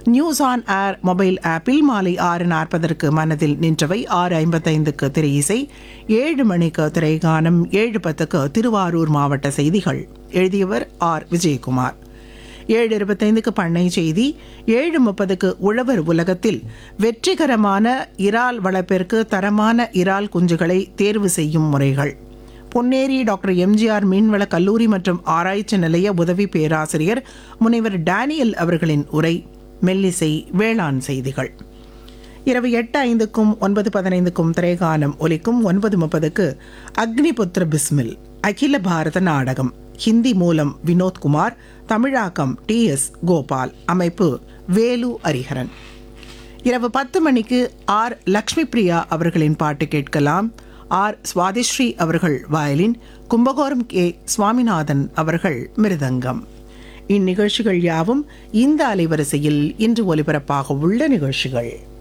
news on air mobile ஆப்பில் மாலை ஆறு நாற்பதற்கு மனதில் நின்றவை ஆறு ஐம்பத்தைந்துக்கு திரை இசை ஏழு மணிக்கு திரைகானம் ஏழு பத்துக்கு திருவாரூர் மாவட்ட செய்திகள் எழுதியவர் ஆர் விஜயகுமார் ஏழு இருபத்தைந்துக்கு பண்ணை செய்தி ஏழு முப்பதுக்கு உழவர் உலகத்தில் வெற்றிகரமான இறால் வளர்ப்பிற்கு தரமான இறால் குஞ்சுகளை தேர்வு செய்யும் முறைகள் பொன்னேரி டாக்டர் எம்ஜிஆர் மீன்வள கல்லூரி மற்றும் ஆராய்ச்சி நிலைய உதவி பேராசிரியர் முனைவர் டேனியல் அவர்களின் உரை மெல்லிசை வேளாண் செய்திகள் இரவு எட்டு ஐந்துக்கும் ஒன்பது பதினைந்துக்கும் திரைகாலம் ஒலிக்கும் ஒன்பது முப்பதுக்கு அக்னிபுத்திர பிஸ்மில் அகில பாரத நாடகம் ஹிந்தி மூலம் வினோத்குமார் தமிழாக்கம் டி எஸ் கோபால் அமைப்பு வேலு ஹரிஹரன் இரவு பத்து மணிக்கு ஆர் லக்ஷ்மி பிரியா அவர்களின் பாட்டு கேட்கலாம் ஆர் சுவாதிஸ்ரீ அவர்கள் வயலின் கும்பகோரம் கே சுவாமிநாதன் அவர்கள் மிருதங்கம் இந்நிகழ்ச்சிகள் யாவும் இந்த அலைவரிசையில் இன்று ஒலிபரப்பாக உள்ள நிகழ்ச்சிகள்